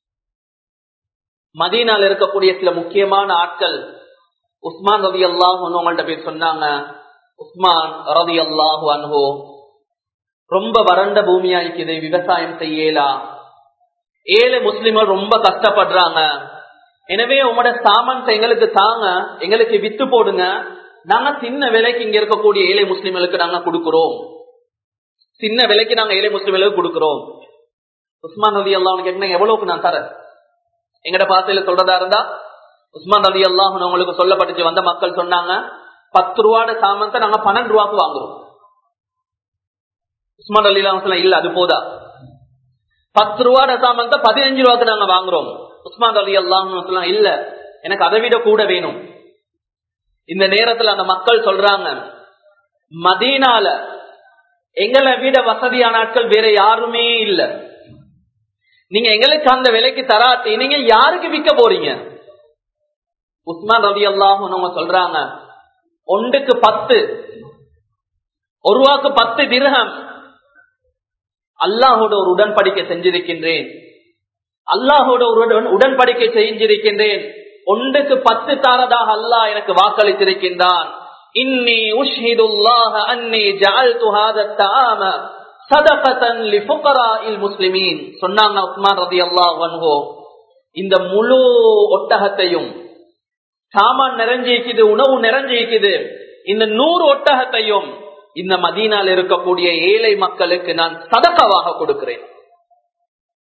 [SPEAKER 1] மதீனால இருக்கக்கூடிய சில முக்கியமான ஆட்கள் உஸ்மான் ரதி அல்லாஹ் அவங்கள்ட்ட போய் சொன்னாங்க உஸ்மான் ரதி அல்லாஹு அன்ஹோ ரொம்ப வறண்ட பூமியா இருக்குது விவசாயம் செய்யலா ஏழை முஸ்லிம்கள் ரொம்ப கஷ்டப்படுறாங்க எனவே உங்களோட சாமான் எங்களுக்கு தாங்க எங்களுக்கு வித்து போடுங்க நாங்க சின்ன விலைக்கு இங்க இருக்கக்கூடிய ஏழை முஸ்லிம்களுக்கு நாங்க கொடுக்கிறோம் சின்ன விலைக்கு நாங்க ஏழை முஸ்லிம்களுக்கு கொடுக்கிறோம் உஸ்மான் ரதி அல்லாஹ் கேட்டீங்க எவ்வளவுக்கு நான் தரேன் எங்கட பாசையில சொல்றதா இருந்தா உஸ்மான் ரதி அல்லாஹ் உங்களுக்கு சொல்லப்பட்டுச்சு வந்த மக்கள் சொன்னாங்க பத்து ரூபாட சாமான்த்தை நாங்க பன்னெண்டு ரூபாய்க்கு வாங்குறோம் உஸ்மான் அலி இல்ல அது போதா பத்து ரூபாட சாமான் பதினஞ்சு ரூபாய்க்கு நாங்க வாங்குறோம் உஸ்மான் அலி அல்லாம் இல்ல எனக்கு அதை விட கூட வேணும் இந்த நேரத்துல அந்த மக்கள் சொல்றாங்க மதீனால எங்களை விட வசதியான ஆட்கள் வேற யாருமே இல்ல நீங்க எங்களுக்கு அந்த விலைக்கு தராட்டி நீங்க யாருக்கு விற்க போறீங்க உஸ்மான் ரவி அல்லாஹ் சொல்றாங்க ஒன்றுக்கு பத்து ஒரு ரூபாக்கு பத்து திரகம் அல்லாஹோட ஒரு உடன்படிக்கை செஞ்சிருக்கின்றேன் அல்லாஹோட ஒரு உடன்படிக்கை செஞ்சிருக்கின்றேன் ஒன்றுக்கு பத்து தாரதாக அல்லாஹ் எனக்கு வாக்களித்திருக்கின்றான் இன்னி உஷ்ஹிதுல்லாஹ அன்னி ஜஅல்து ஹாதா தஆம சதகதன் லிஃபுகராஇல் முஸ்லிமீன் சொன்னாங்க உஸ்மான் ரலியல்லாஹு அன்ஹு இந்த முழு ஒட்டகத்தையும் சாமான் நிறைஞ்சிருக்குது உணவு நிறைஞ்சிருக்குது இந்த நூறு ஒட்டகத்தையும் இந்த மதீனால் இருக்கக்கூடிய ஏழை மக்களுக்கு நான் சதக்கவாக கொடுக்கிறேன்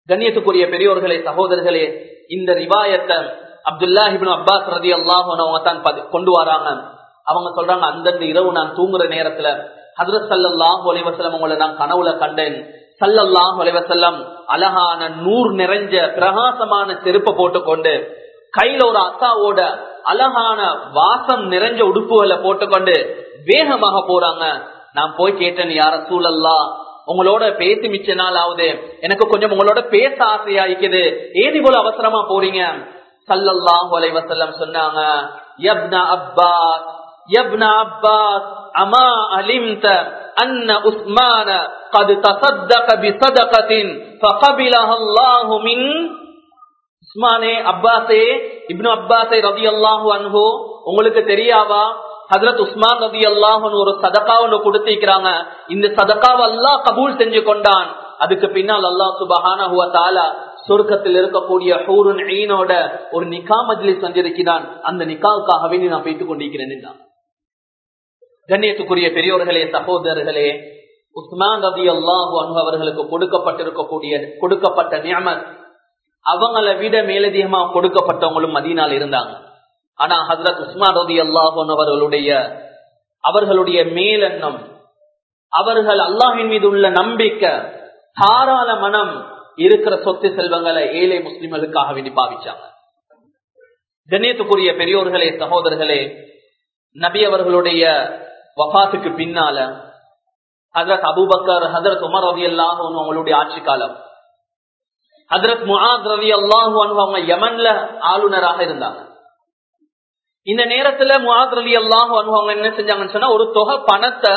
[SPEAKER 1] கண்ணியத்துக்குரிய பெரியோர்களே சகோதரர்களே இந்த ரிவாயத்தை அப்துல்லாஹிபின் அப்பாஸ் ரதி அல்லாஹ் அவங்க தான் கொண்டு வராங்க அவங்க சொல்றாங்க அந்தந்த இரவு நான் தூங்குற நேரத்துல ஹதரத் சல்லாஹ் ஒலிவசலம் உங்களை நான் கனவுல கண்டேன் சல்லல்லாஹ் ஒலிவசல்லம் அழகான நூறு நிறைஞ்ச பிரகாசமான செருப்பை போட்டுக்கொண்டு கையில ஒரு அத்தாவோட அழகான வாசம் நிறைஞ்ச உடுப்புகளை போட்டுக்கொண்டு வேகமாக போறாங்க நான் போய் கேட்டேன் யார சூழல்லா உங்களோட பேசி மிச்ச நாள் ஆகுது எனக்கு கொஞ்சம் உங்களோட பேச ஆசையா இருக்குது ஏதி போல அவசரமா போறீங்க சல்லல்லாஹு அலைஹி வஸல்லம் சொன்னாங்க யப்ன அப்பாஸ் யப்ன அப்பாஸ் அமா அலிம்த அன்ன உஸ்மான قد تصدق بصدقه فقبلها الله من உஸ்மானே அப்பாஸே இப்னு அப்பாஸே ரதி அல்லாஹு அன்ஹு உங்களுக்கு தெரியாவா ஹசரத் உஸ்மான் ரதி அல்லாஹன் ஒரு சதக்கா ஒன்று கொடுத்திருக்கிறாங்க இந்த சதக்காவை அல்லாஹ் கபூல் செஞ்சு கொண்டான் அதுக்கு பின்னால் அல்லாஹ் சுபஹான தாலா சொர்க்கத்தில் இருக்கக்கூடிய ஹூருன் ஈனோட ஒரு நிக்கா மஜ்லிஸ் வந்திருக்கிறான் அந்த நிக்காவுக்காகவே நான் போய்த்துக் கொண்டிருக்கிறேன் கண்ணியத்துக்குரிய பெரியோர்களே சகோதரர்களே உஸ்மான் ரதி அல்லாஹு அன்பு அவர்களுக்கு கொடுக்கப்பட்டிருக்கக்கூடிய கொடுக்கப்பட்ட நியமத் அவங்கள விட மேலதிகமா கொடுக்கப்பட்டவங்களும் மதியனால் இருந்தாங்க ஆனா ஹசரத் உஸ்மான் ரதி அல்லாஹன் அவர்களுடைய அவர்களுடைய மேலெண்ணம் அவர்கள் அல்லாஹின் மீது உள்ள நம்பிக்கை தாராள மனம் இருக்கிற சொத்து செல்வங்களை ஏழை முஸ்லிம்களுக்காக வேண்டி பாவிச்சாங்க கண்ணியத்துக்குரிய பெரியோர்களே சகோதரர்களே நபி அவர்களுடைய வஃத்துக்கு பின்னால ஹசரத் அபுபக்கர் ஹசரத் உமர் ரவி அல்லாஹ் அவங்களுடைய ஆட்சி காலம் ஹசரத் முஹாத் ரவி அல்லாஹு அவங்க யமன்ல ஆளுநராக இருந்தாங்க இந்த நேரத்துல முஹாத் ரவி அல்லாஹு அவங்க என்ன செஞ்சாங்கன்னு சொன்னா ஒரு தொகை பணத்தை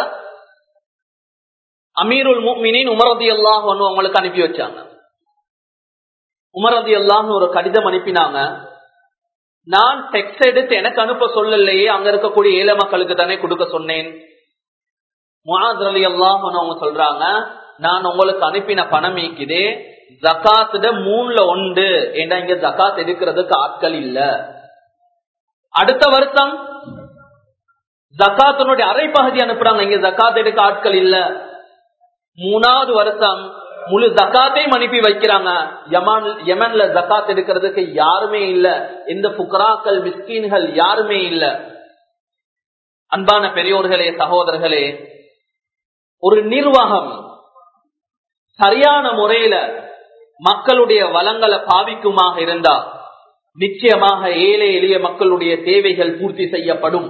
[SPEAKER 1] அமீருல் முக்மினின் உமரதி அல்லாஹ் அவங்களுக்கு அனுப்பி வச்சாங்க உமரதி அல்லாஹ் ஒரு கடிதம் அனுப்பினாங்க நான் டெக்ஸ்ட் எடுத்து எனக்கு அனுப்ப சொல்லலையே அங்க இருக்கக்கூடிய ஏழை மக்களுக்கு தானே கொடுக்க சொன்னேன் முஹாத் அலி அல்லாஹ் அவங்க சொல்றாங்க நான் உங்களுக்கு அனுப்பின பணம் ஈக்குதே ஜக்காத்துல மூணுல ஒன்று ஏன்னா இங்க ஜக்காத் எடுக்கிறதுக்கு ஆட்கள் இல்ல அடுத்த வருஷம் ஜக்காத்தினுடைய அரை பகுதி அனுப்புறாங்க இங்க ஜக்காத் எடுக்க ஆட்கள் இல்ல மூணாவது வருஷம் முழு ஜக்காத்தையும் அனுப்பி வைக்கிறாங்க யமான் யமன்ல ஜக்காத் எடுக்கிறதுக்கு யாருமே இல்ல எந்த புக்கராக்கள் மிஸ்கீன்கள் யாருமே இல்ல அன்பான பெரியோர்களே சகோதரர்களே ஒரு நிர்வாகம் சரியான முறையில மக்களுடைய வளங்களை பாவிக்குமாக இருந்தா நிச்சயமாக ஏழை எளிய மக்களுடைய தேவைகள் பூர்த்தி செய்யப்படும்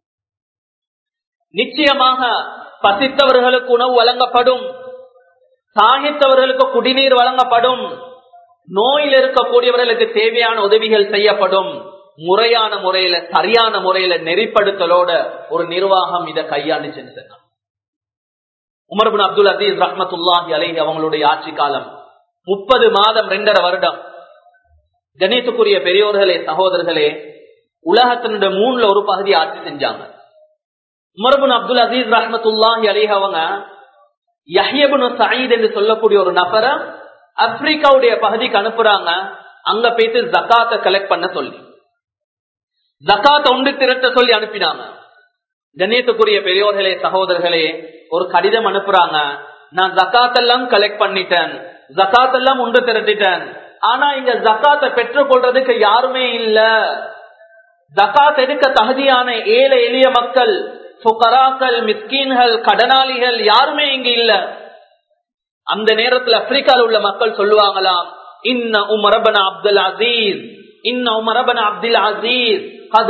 [SPEAKER 1] நிச்சயமாக பசித்தவர்களுக்கு உணவு வழங்கப்படும் சாகித்தவர்களுக்கு குடிநீர் வழங்கப்படும் நோயில் இருக்கக்கூடியவர்களுக்கு தேவையான உதவிகள் செய்யப்படும் முறையான முறையில சரியான முறையில நெறிப்படுத்தலோட ஒரு நிர்வாகம் இதை கையாண்டு சென்று உமர்பின் அப்துல் அசீஸ் ரஹமத்துல்லாஹி அலை அவங்களுடைய ஆட்சி காலம் முப்பது மாதம் ரெண்டரை வருடம் கணேசுக்குரிய பெரியோர்களே சகோதரர்களே உலகத்தினுடைய மூணுல ஒரு பகுதி ஆட்சி செஞ்சாங்க உமர்பின் அப்துல் அசீஸ் ரஹமத்துல்லாஹி அலை அவங்க யஹியபுன் சயீத் என்று சொல்லக்கூடிய ஒரு நபரை ஆப்பிரிக்காவுடைய பகுதிக்கு அனுப்புறாங்க அங்க போயிட்டு ஜக்காத்த கலெக்ட் பண்ண சொல்லி ஜக்காத்த உண்டு திரட்ட சொல்லி அனுப்பினாங்க கண்ணியத்துக்குரிய பெரியோர்களே சகோதரர்களே ஒரு கடிதம் அனுப்புறாங்க நான் ஜக்காத்தெல்லாம் கலெக்ட் பண்ணிட்டேன் ஜக்காத்தெல்லாம் உண்டு திரட்டிட்டேன் ஆனா இங்க ஜக்காத்தை பெற்றுக் கொள்றதுக்கு யாருமே இல்ல ஜக்காத் எடுக்க தகுதியான ஏழை எளிய மக்கள் புகராக்கள் மிஸ்கீன்கள் கடனாளிகள் யாருமே இங்க இல்ல அந்த நேரத்தில் ஆப்பிரிக்காவில் உள்ள மக்கள் சொல்லுவாங்களாம் இன்ன உமரபன அப்துல் அசீஸ் இன்ன உமரபன அப்துல் அசீஸ்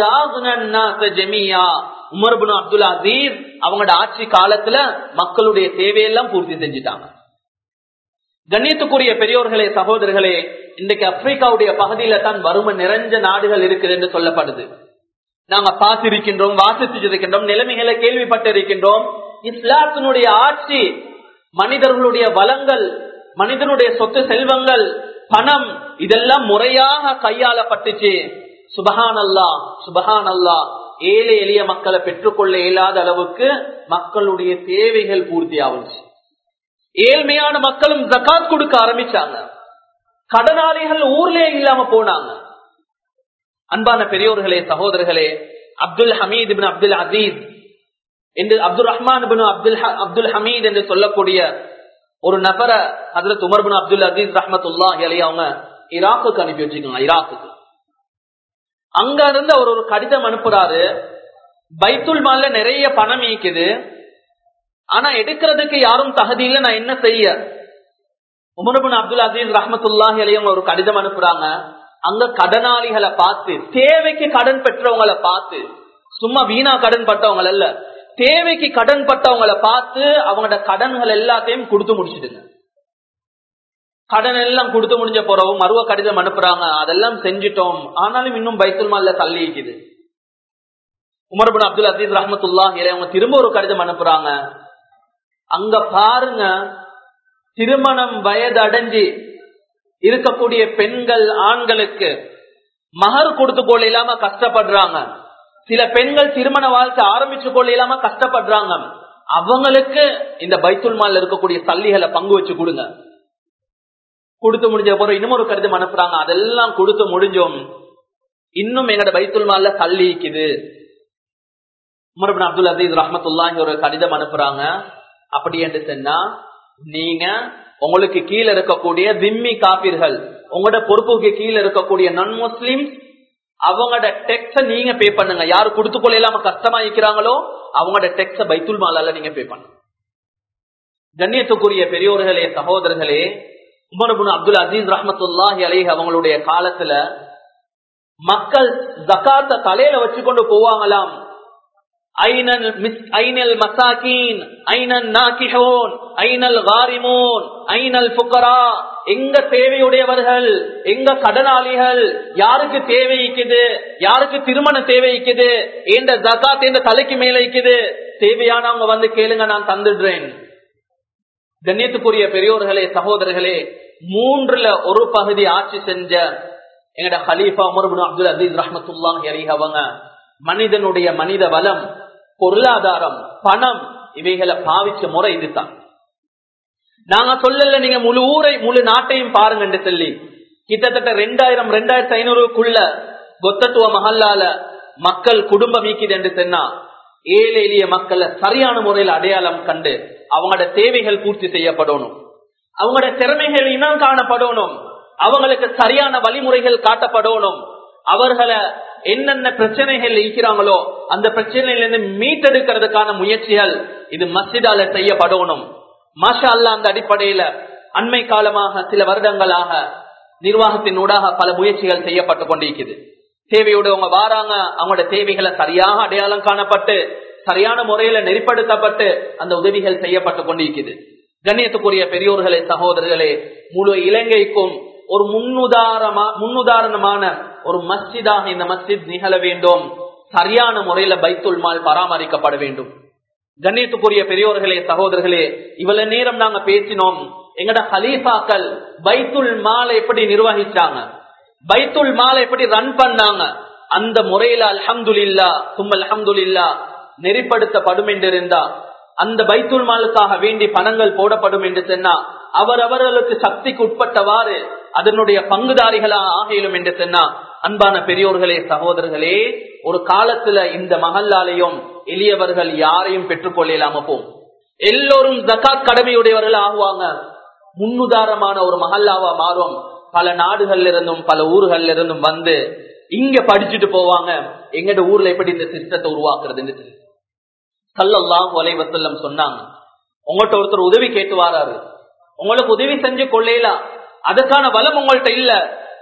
[SPEAKER 1] உமர்புன் அப்துல் அசீஸ் அவங்களோட ஆட்சி காலத்துல மக்களுடைய தேவையெல்லாம் பூர்த்தி செஞ்சுட்டாங்க கண்ணியத்துக்குரிய பெரியோர்களே சகோதரர்களே இன்றைக்கு ஆப்பிரிக்காவுடைய பகுதியில தான் வறுமை நிறைஞ்ச நாடுகள் இருக்குது என்று சொல்லப்படுது நாங்க பார்த்திருக்கின்றோம் வாசித்திருக்கின்றோம் நிலைமைகளை கேள்விப்பட்டிருக்கின்றோம் இஸ்லாத்தினுடைய ஆட்சி மனிதர்களுடைய வளங்கள் மனிதனுடைய சொத்து செல்வங்கள் பணம் இதெல்லாம் முறையாக கையாளப்பட்டுச்சு சுபஹான் அல்லா சுபஹான் அல்லா ஏழை எளிய மக்களை பெற்றுக்கொள்ள இயலாத அளவுக்கு மக்களுடைய தேவைகள் பூர்த்தி ஆகுச்சு ஏழ்மையான மக்களும் ஜக்காத் கொடுக்க ஆரம்பிச்சாங்க கடனாளிகள் ஊர்லயே இல்லாம போனாங்க அன்பான பெரியோர்களே சகோதரர்களே அப்துல் ஹமீத் பின் அப்துல் அசீஸ் என்று அப்துல் ரஹ்மான் பின் அப்துல் அப்துல் ஹமீத் என்று சொல்லக்கூடிய ஒரு நபரை அதுல துமர்பின் அப்துல் அசீஸ் ரஹமத்துல்லா அலி அவங்க ஈராக்குக்கு அனுப்பி வச்சுக்கோங்க ஈராக்குக்கு அங்க இருந்து அவர் ஒரு கடிதம் அனுப்புறாரு பைத்துல் மால்ல நிறைய பணம் ஈக்குது ஆனா எடுக்கிறதுக்கு யாரும் தகுதி இல்லை நான் என்ன செய்ய உமர்பின் அப்துல் அசீஸ் ரஹமத்துல்லாஹி அலி அவங்க ஒரு கடிதம் அனுப்புறாங்க அங்க கடனாளிகளை பார்த்து தேவைக்கு கடன் பெற்றவங்களை பார்த்து சும்மா வீணா கடன் பட்டவங்க அல்ல தேவைக்கு கடன் பட்டவங்களை பார்த்து அவங்களோட கடன்கள் எல்லாத்தையும் கொடுத்து முடிச்சிடுங்க கடன் எல்லாம் கொடுத்து முடிஞ்ச பிறகு மருவ கடிதம் அனுப்புறாங்க அதெல்லாம் செஞ்சிட்டோம் ஆனாலும் இன்னும் பைத்துல் மால்ல தள்ளி இருக்குது உமர்பின் அப்துல் அசீஸ் ரஹமத்துல்லா அவங்க திரும்ப ஒரு கடிதம் அனுப்புறாங்க அங்க பாருங்க திருமணம் வயது அடைஞ்சு இருக்கக்கூடிய பெண்கள் ஆண்களுக்கு மகர் கொடுத்து கொள்ள இல்லாம கஷ்டப்படுறாங்க சில பெண்கள் திருமண வாழ்க்கை ஆரம்பிச்சு கொள்ள இல்லாம கஷ்டப்படுறாங்க அவங்களுக்கு இந்த பைத்துல் மால்ல இருக்கக்கூடிய சல்லிகளை பங்கு வச்சு கொடுங்க கொடுத்து முடிஞ்ச பிறகு இன்னும் ஒரு கடிதம் அனுப்புறாங்க அதெல்லாம் கொடுத்து முடிஞ்சோம் இன்னும் எங்கட பைத்துல் மால்ல சல்லி இருக்குது உமர்பின் அப்துல் அசீஸ் ரஹமத்துல்லாங்க ஒரு கடிதம் அனுப்புறாங்க அப்படி என்று சொன்னா நீங்க உங்களுக்கு கீழே இருக்கக்கூடிய திம்மி காப்பீர்கள் உங்களோட பொறுப்புக்கு கீழே இருக்கக்கூடிய நான் முஸ்லிம் அவங்களோட டெக்ஸ நீங்க பே பண்ணுங்க யாரு கொடுத்து கொள்ள இல்லாம கஷ்டமா இருக்கிறாங்களோ அவங்களோட டெக்ஸ பைத்துல் மாலால நீங்க பே பண்ணுங்க கண்ணியத்துக்குரிய பெரியோர்களே சகோதரர்களே உமர்புன் அப்துல் அசீஸ் ரஹமத்துல்லாஹி அலேஹ் அவங்களுடைய காலத்துல மக்கள் ஜக்காத்த தலையில வச்சுக்கொண்டு போவாங்களாம் ஐனல் மிஸ் ஐனல் மசாக்கீன் ஐனல் நாக்கிஹோன் ஐனல் காரிமோன் ஐனல் புக்கரா எங்க தேவையுடையவர்கள் எங்க கடனாளிகள் யாருக்கு தேவை இருக்குது யாருக்கு திருமண தேவை இருக்குது எந்த ஜகாத் எந்த தலைக்கு மேல இருக்குது தேவையானவங்க வந்து கேளுங்க நான் தந்துடுறேன் கண்ணியத்துக்குரிய பெரியோர்களே சகோதரர்களே மூன்றுல ஒரு பகுதி ஆட்சி செஞ்ச எங்கட ஹலீஃபா உமர்பின் அப்துல் அசீஸ் ரஹமத்துல்லாஹி அவங்க மனிதனுடைய மனித வளம் பொருளாதாரம் பணம் இவைகளை பாவிச்ச முறை இதுதான் நாங்க சொல்லல நீங்க முழு ஊரை முழு நாட்டையும் பாருங்க சொல்லி கிட்டத்தட்ட ரெண்டாயிரம் ரெண்டாயிரத்தி ஐநூறுக்குள்ள கொத்தத்துவ மஹல்லால மக்கள் குடும்பம் மீக்கிது என்று சொன்னா ஏழை எளிய மக்களை சரியான முறையில் அடையாளம் கண்டு அவங்களோட தேவைகள் பூர்த்தி செய்யப்படணும் அவங்களோட திறமைகள் இனம் காணப்படணும் அவங்களுக்கு சரியான வழிமுறைகள் காட்டப்படணும் அவர்களை என்னென்ன பிரச்சனைகள் இருக்கிறாங்களோ அந்த பிரச்சனையிலிருந்து மீட்டெடுக்கிறதுக்கான முயற்சிகள் இது மஸ்ஜிதால செய்யப்படணும் மாஷா அல்லா அந்த அடிப்படையில அண்மை காலமாக சில வருடங்களாக நிர்வாகத்தின் ஊடாக பல முயற்சிகள் செய்யப்பட்டு கொண்டிருக்குது தேவையுடையவங்க வாராங்க அவங்களோட தேவைகளை சரியாக அடையாளம் காணப்பட்டு சரியான முறையில நெறிப்படுத்தப்பட்டு அந்த உதவிகள் செய்யப்பட்டு கொண்டிருக்குது கண்ணியத்துக்குரிய பெரியோர்களே சகோதரர்களே முழு இலங்கைக்கும் ஒரு முன்னுதாரணமா முன்னுதாரணமான ஒரு மஸ்ஜிதாக இந்த மஸ்ஜித் நிகழ வேண்டும் சரியான முறையில பைத்துல் மால் பராமரிக்கப்பட வேண்டும் கண்ணியத்துக்குரிய பெரியோர்களே சகோதரர்களே இவ்வளவு நேரம் நாங்க பேசினோம் எங்கட ஹலீஃபாக்கள் பைத்துல் மாலை எப்படி நிர்வகிச்சாங்க பைத்துல் மாலை எப்படி ரன் பண்ணாங்க அந்த முறையில அல்ஹம்துலில்லா தும் அல்ஹம்துலில்லா நெறிப்படுத்தப்படும் என்று இருந்தா அந்த பைத்துல் மாலுக்காக வேண்டி பணங்கள் போடப்படும் என்று சொன்னா அவர் அவர்களுக்கு சக்திக்கு உட்பட்டவாறு அதனுடைய பங்குதாரிகளா ஆகிலும் என்று சொன்னா அன்பான பெரியோர்களே சகோதரர்களே ஒரு காலத்துல இந்த மகல்லாலையும் எளியவர்கள் யாரையும் பெற்றுக்கொள்ள இல்லாம போம் எல்லோரும் ஜக்காத் கடமையுடையவர்கள் ஆகுவாங்க முன்னுதாரமான ஒரு மகல்லாவா மாறும் பல நாடுகள்ல இருந்தும் பல ஊர்கள்ல இருந்தும் வந்து இங்க படிச்சுட்டு போவாங்க எங்கட ஊர்ல எப்படி இந்த சிஸ்டத்தை உருவாக்குறதுன்னு சல்லல்லாஹு அலைவசல்லம் சொன்னாங்க உங்கள்கிட்ட ஒருத்தர் உதவி கேட்டு வாராரு உங்களுக்கு உதவி செஞ்சு கொள்ளலாம் அதுக்கான பலம் உங்கள்கிட்ட இல்ல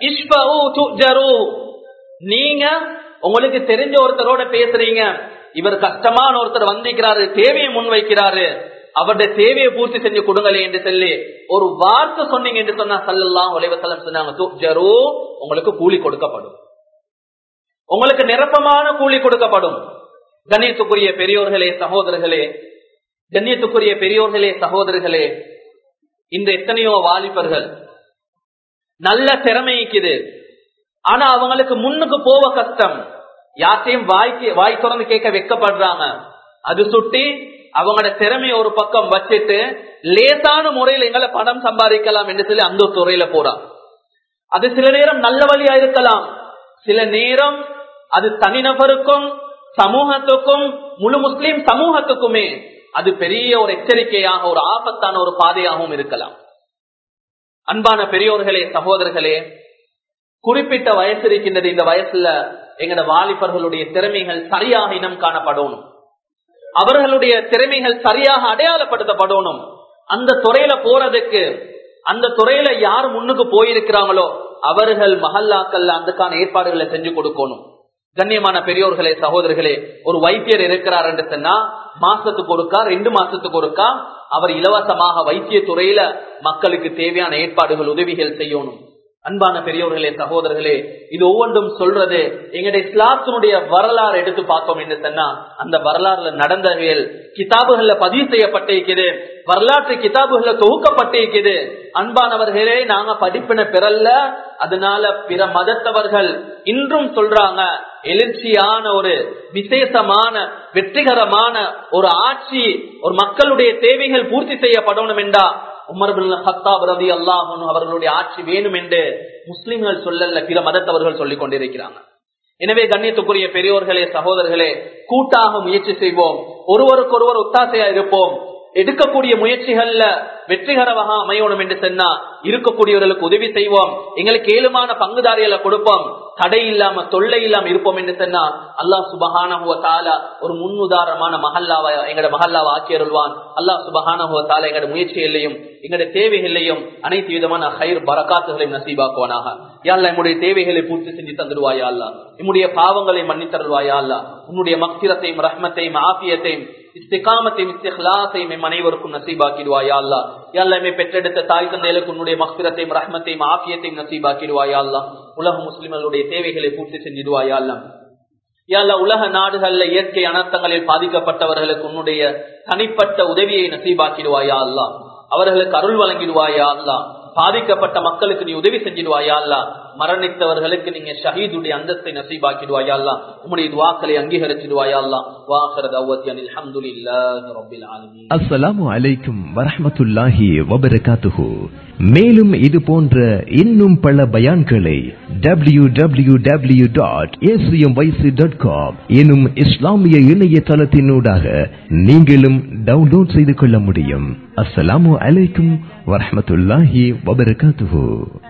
[SPEAKER 1] நீங்க உங்களுக்கு தெரிஞ்ச ஒருத்தரோட பேசுறீங்க இவர் கஷ்டமான ஒருத்தர் வந்திருக்கிறாரு தேவையை முன்வைக்கிறாரு அவருடைய தேவையை பூர்த்தி செஞ்சு கொடுங்களே என்று சொல்லி ஒரு வார்த்தை சொன்னீங்க என்று சொன்னா சல்லல்லாம் உலைவசலம் சொன்னாங்க உங்களுக்கு கூலி கொடுக்கப்படும் உங்களுக்கு நிரப்பமான கூலி கொடுக்கப்படும் கண்ணியத்துக்குரிய பெரியோர்களே சகோதரர்களே கண்ணியத்துக்குரிய பெரியோர்களே சகோதரர்களே இந்த எத்தனையோ வாலிபர்கள் நல்ல திறமைக்குது ஆனா அவங்களுக்கு முன்னுக்கு போக கஷ்டம் யார்த்தையும் வாய்க்கு வாய் திறந்து கேட்க வைக்கப்படுறாங்க அது சுட்டி அவங்களோட திறமைய ஒரு பக்கம் வச்சுட்டு லேசான முறையில் எங்களை பணம் சம்பாதிக்கலாம் என்று சொல்லி அந்த துறையில போறான் அது சில நேரம் நல்ல வழியா இருக்கலாம் சில நேரம் அது தனிநபருக்கும் சமூகத்துக்கும் முழு முஸ்லிம் சமூகத்துக்குமே அது பெரிய ஒரு எச்சரிக்கையாக ஒரு ஆபத்தான ஒரு பாதையாகவும் இருக்கலாம் அன்பான பெரியோர்களே சகோதரர்களே குறிப்பிட்ட வயசு இருக்கின்றது இந்த வயசுல எங்கட வாலிபர்களுடைய திறமைகள் சரியாக இனம் காணப்படணும் அவர்களுடைய திறமைகள் சரியாக அடையாளப்படுத்தப்படணும் அந்த துறையில போறதுக்கு அந்த துறையில யார் முன்னுக்கு போயிருக்கிறாங்களோ அவர்கள் மஹல்லாக்கல்ல அதுக்கான ஏற்பாடுகளை செஞ்சு கொடுக்கணும் கண்ணியமான பெரியோர்களே சகோதரர்களே ஒரு வைத்தியர் இருக்கிறார் என்று சொன்னா மாசத்துக்கு ஒருக்கா ரெண்டு மாசத்துக்கு ஒருக்கா அவர் இலவசமாக வைத்திய துறையில மக்களுக்கு தேவையான ஏற்பாடுகள் உதவிகள் செய்யணும் அன்பான பெரியோர்களே சகோதரர்களே இது ஒவ்வொன்றும் சொல்றது எங்களுடைய இஸ்லாத்தினுடைய வரலாறு எடுத்து பார்த்தோம் என்று சொன்னா அந்த வரலாறுல நடந்தவைகள் கிதாபுகள்ல பதிவு செய்யப்பட்டிருக்குது வரலாற்று கிதாபுகள்ல தொகுக்கப்பட்டிருக்குது அன்பானவர்களே நாங்க படிப்பின பெறல்ல அதனால பிற மதத்தவர்கள் இன்றும் சொல்றாங்க எழுச்சியான ஒரு விசேஷமான வெற்றிகரமான ஒரு ஆட்சி ஒரு மக்களுடைய தேவைகள் பூர்த்தி செய்யப்படணும் என்றா உமர் ஹத்தாப் ரதி அல்லாஹன் அவர்களுடைய ஆட்சி வேணும் என்று முஸ்லிம்கள் சொல்லல பிற மதத்தவர்கள் சொல்லிக் கொண்டிருக்கிறாங்க எனவே கண்ணியத்துக்குரிய பெரியோர்களே சகோதரர்களே கூட்டாக முயற்சி செய்வோம் ஒருவருக்கொருவர் ஒத்தாசையா இருப்போம் எடுக்கக்கூடிய முயற்சிகள்ல வெற்றிகரமாக அமையணும் என்று சொன்னா இருக்கக்கூடியவர்களுக்கு உதவி செய்வோம் எங்களுக்கு ஏழுமான பங்குதாரிகளை கொடுப்போம் தடை இல்லாம தொல்லை இல்லாம இருப்போம் என்று சொன்னா அல்லாஹ் சுபஹானஹுவ தாலா ஒரு முன் உதாரணமான மஹல்லாவை எங்கட மஹல்லாவை ஆக்கியருள்வான் அல்லாஹ் சுபஹானஹுவ தாலா எங்கட முயற்சிகளையும் எங்கட தேவைகளையும் அனைத்து விதமான ஹைர் பரக்காத்துகளையும் நசீபாக்குவானாக யாழ்லா நம்முடைய தேவைகளை பூர்த்தி செஞ்சு தந்துடுவாயா அல்லா நம்முடைய பாவங்களை மன்னித்தருள்வாயா அல்லா உன்னுடைய மக்சிரத்தையும் ரஹ்மத்தையும் ஆபியத்தையும் இஸ்திகாமத்தையும் இஸ்திஹ்லாசையும் எம் அனைவருக்கும் நசீபாக்கிடுவாயா அல்லா எல்லாமே பெற்றெடுத்த தாய் தந்தைகளுக்கு உன்னுடைய மக்சிரத்தையும் ரஹ்மத்தையும் ஆபியத்தையும் நசீபாக்கிடுவாயா அல்லா உலக முஸ்லிம்களுடைய தேவைகளை பூர்த்தி செஞ்சிடுவாயா அல்லா யாழ்லா உலக நாடுகள்ல இயற்கை அனர்த்தங்களில் பாதிக்கப்பட்டவர்களுக்கு உன்னுடைய தனிப்பட்ட உதவியை நசீபாக்கிடுவாயா அல்லா அவர்களுக்கு அருள் வழங்கிடுவாயா அல்லா பாதிக்கப்பட்ட மக்களுக்கு நீ உதவி செஞ்சிடுவாயா அல்லா மரணித்தவர்களுக்கு நீங்க ஷஹீதுடைய அந்தஸ்தை நசீபாக்கிடுவாயா அல்லா உம்முடைய துவாக்களை அங்கீகரிச்சிடுவாயா அல்லா வாஹரத் அவ்வத்தியன் அல்ஹம்துலில்லாஹி ரப்பில் ஆலமீன்
[SPEAKER 2] அஸ்ஸலாமு அலைக்கும் வரஹ்மத்துல்லாஹி வபரகாத்துஹு மேலும் இது போன்ற இன்னும் பல பயான்களை W W W dot dot com எனும் இஸ்லாமிய இணையதளத்தினூடாக நீங்களும் டவுன்லோட் செய்து கொள்ள முடியும் அஸ்ஸலாமு அலைக்கும் வரஹ்மத்துல்லாஹி வபரகாத்துஹு